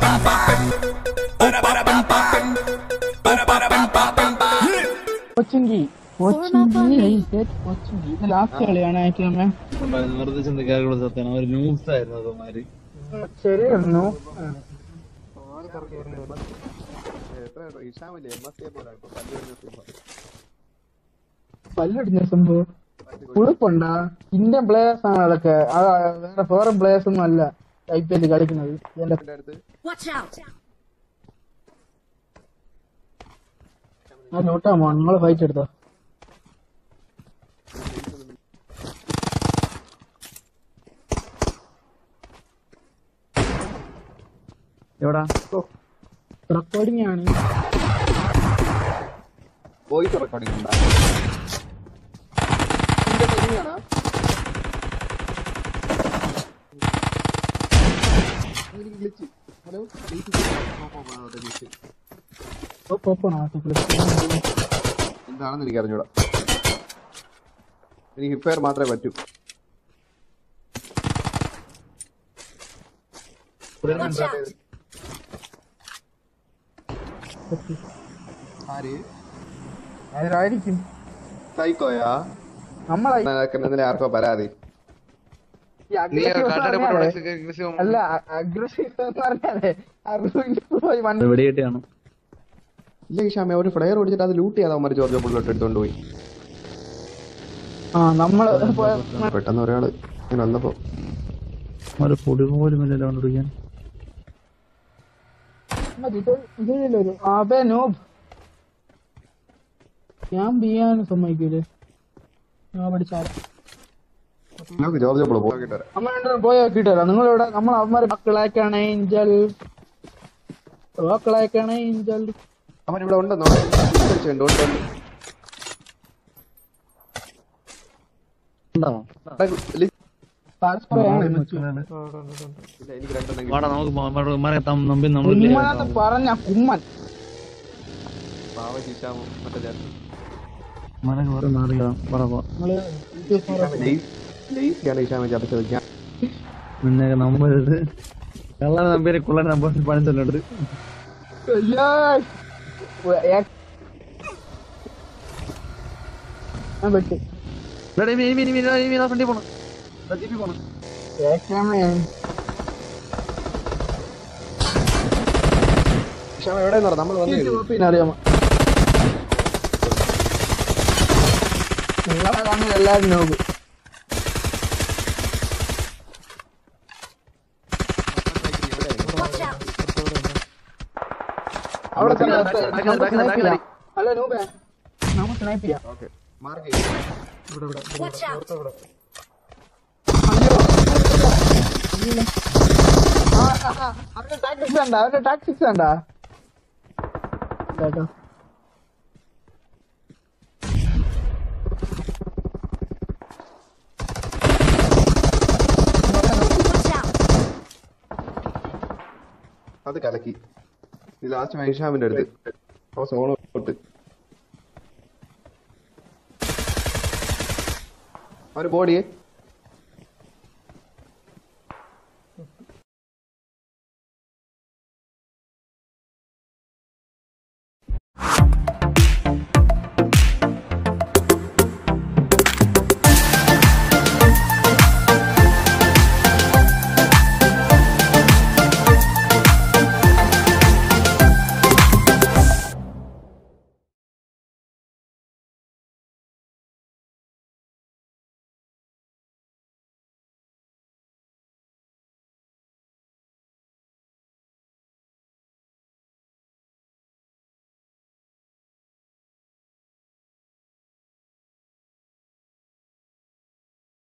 കൊച്ചിങ്കി കൊച്ചിങ്കി കൊച്ചിങ്കി ഇത് ലാസ്റ്റ് കളിയാണ് ആയിട്ട് നമ്മ വെറുതെ ചിന്തിക്കാറുള്ള സത്യമാണ് ഒരു ന്യൂസ് ആയിരുന്നു അതമാര് ശരിയായിരുന്നു പല്ലടിഞ്ഞ സംഭവം ഉളുപ്പുണ്ടാ ഇന്ത്യൻ പ്ലേയേഴ്സ് ആണ് അതൊക്കെ അത് വേറെ ഫോറിൻ പ്ലേയേഴ്സ് ഒന്നും അല്ല ഐ പി എൽ കളിക്കുന്നത് എന്റെ Watch out! ആ നോട്ടാമോ നിങ്ങള് ഫൈറ്റ് എടുത്തോ എവിടാ റെക്കോർഡിംഗ് ആണ് വോയിസ് റെക്കോർഡിംഗ് ഉണ്ടാ പോപ്പണോ എന്താണെന്ന് എനിക്ക് അറിഞ്ഞൂടാ എനിക്ക് ഹിപ്പയർ മാത്രമേ പറ്റൂ Watch out! ആര് ആരായിരിക്കും സൈക്കോയാ നമ്മളെ ഇന്നലെ ആർക്കോ പരാതി ഈ aggressive എന്ന് പറഞ്ഞാലേ- അല്ല അഗ്രസീവ് എന്ന് പറഞ്ഞാലേ അറുപത് പോയി വൺ വെടികെട്ടിയാണ് ഇല്ല ഷാമ ഒരു ഫ്ലെയർ ഓടിച്ചിട്ട് അത് ലൂട്ട് ചെയ്താൽ അവന്മാർ ജോർജ് ബുള്ളറ്റ് എടുത്തോണ്ട് പോയി ആ നമ്മള് പോയ പെട്ടെന്ന് ഒരാള് ഇങ്ങനെ വന്നപ്പോ ഒരു പൊടി പോലും ഇല്ലല്ലോ കണ്ടുപിടിക്കാൻ മതി, ഇത് ഇതിലൊരു അബേ നോബ് ഞാൻ ബിയാൻ സമ്മതിക്കൂലേ ഞാൻ പഠിച്ചാല നമുക്ക് ജോർജ് ബുള്ളറ്റ് പോയിട്ട് വരാം നമ്മൾ രണ്ടുപേരും പോയി നോക്കിട്ടല്ല നിങ്ങളിവിടെ നമ്മൾ അവന്മാര് മക്കളാക്കാണ് ഏഞ്ചൽ മക്കളാക്കാണ് ഏഞ്ചൽ അവൻ ഇവിടെ ഉണ്ടെന്നോ ഉണ്ട് ഉണ്ട് ഉണ്ടോ ഇല്ല, പരസ്പരമാണ് എനിക്ക് രണ്ടെണ്ണം വാടാ നമുക്ക് മറ നമ്പി നമ്മളില്ലേ കുമ്മനെന്ന് പറഞ്ഞ കുമ്മൻ പാവ ശിശാമോ മറ്റേ ചേട്ടൻ മറ കുറെ മാറിയ പറ നമ്മള് ലേസിയാണ് ഇഷാമ ചതച്ചത് ഞാൻ നിന്നെ നമ്പരുത് കള്ളനെ നമ്പിയെ കുള്ളനെ നമ്പർ പണി തന്നിട്ട് അയ്യോ. ഏ- ഞാൻ വെട്ടി ഫ്രണ്ടി പോണം ജീപ്പി പോണം ഏക്കാമേ ഇഷാമ എവിടെ നമ്മൾ വന്നു പിന്നെ അറിയാമോ നിങ്ങളെ കണ്ണിൽ എല്ലാരും നോക്കും Watch out! അവിടെ തന്നെ back നമുക്ക് back back snipe back ചെയ്യാം. അല്ല നൂബേ നമുക്ക് സ്നൈപ്പ് ചെയ്യാം ഓക്കെ മാർക്ക് Watch out! അയ്യോ അയ്യോ. ആ, ആ, ആ, അവന്റെ ടാക്ടിക്സ് കണ്ട അവന്റെ ടാക്ടിക്സ് കണ്ട കേട്ടോ Watch out! അത് കലക്കി ഇത് ലാസ്റ്റ് മൈഷാമിന്റെ അടുത്ത് അവ സോണോ തൊട്ട് അവര് ബോഡിയെ